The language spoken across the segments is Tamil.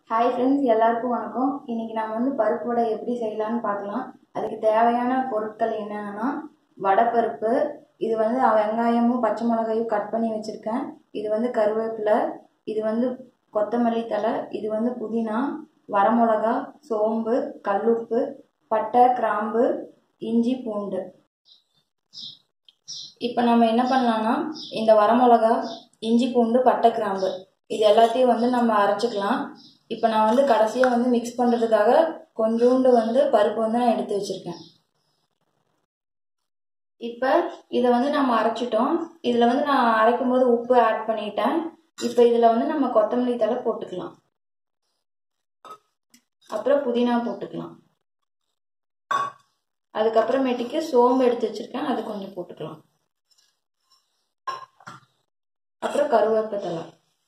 ஹாய் ஃப்ரெண்ட்ஸ் எல்லாருக்கும் வணக்கம் இன்னைக்கு நம்ம வந்து பருப்பு வடை எப்படி செய்யலாம்னு பார்க்கலாம் அதுக்கு தேவையான பொருட்கள் என்னென்னா வடைப்பருப்பு இது வந்து வெங்காயமும் பச்சை மிளகாயும் கட் பண்ணி வச்சுருக்கேன் இது வந்து கருவேப்பிலை இது வந்து கொத்தமல்லி தழை இது வந்து புதினா வரமிளகா சோம்பு கல்லுப்பு பட்டை கிராம்பு இஞ்சி பூண்டு இப்போ நம்ம என்ன பண்ணலாம்னா இந்த வரமிளகா இஞ்சி பூண்டு பட்டை கிராம்பு இது எல்லாத்தையும் வந்து நம்ம அரைச்சிக்கலாம் இப்போ நான் வந்து கடைசியாக வந்து மிக்ஸ் பண்ணுறதுக்காக கொஞ்சோண்டு வந்து பருப்பு வந்து நான் எடுத்து வச்சுருக்கேன் இப்போ இதை வந்து நம்ம அரைச்சிட்டோம் இதில் வந்து நான் அரைக்கும் போது உப்பு ஆட் பண்ணிட்டேன் இப்போ இதில் வந்து நம்ம கொத்தமல்லி தழை போட்டுக்கலாம் அப்புறம் புதினா போட்டுக்கலாம் அதுக்கப்புறமேட்டுக்கு சோம்பு எடுத்து வச்சுருக்கேன் அது கொஞ்சம் போட்டுக்கலாம் அப்புறம் கருவேப்பிலை தழை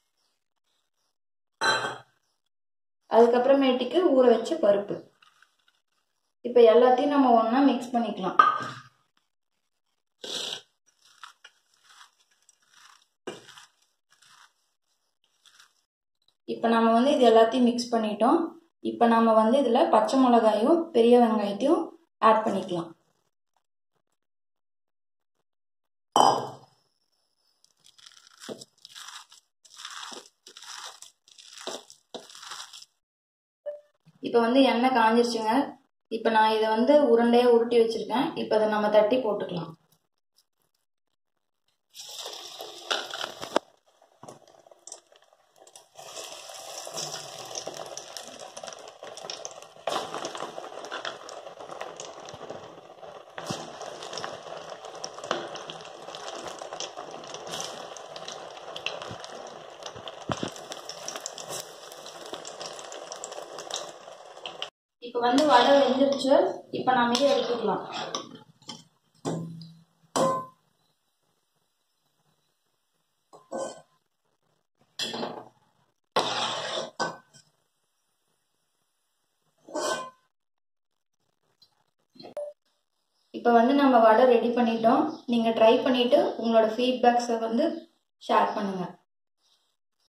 அதுக்கப்புறமேட்டுக்கு ஊற வச்ச பருப்பு இப்போ எல்லாத்தையும் நம்ம ஒன்றா மிக்ஸ் பண்ணிக்கலாம் இப்போ நம்ம வந்து இது எல்லாத்தையும் மிக்ஸ் பண்ணிட்டோம் இப்போ நம்ம வந்து இதில் பச்சை மிளகாயும் பெரிய வெங்காயத்தையும் ஆட் பண்ணிக்கலாம் இப்போ வந்து எண்ணெய் காஞ்சிருச்சுங்க இப்போ நான் இதை வந்து உருண்டையாக உருட்டி வச்சுருக்கேன் இப்போ அதை நம்ம தட்டி போட்டுக்கலாம் இப்போ வந்து வடை வெந்துருச்சு இப்போ நம்ம இதை எடுத்துக்கலாம் இப்போ வந்து நம்ம வடை ரெடி பண்ணிட்டோம் நீங்கள் ட்ரை பண்ணிவிட்டு உங்களோட ஃபீட்பேக்ஸை வந்து ஷேர் பண்ணுங்கள்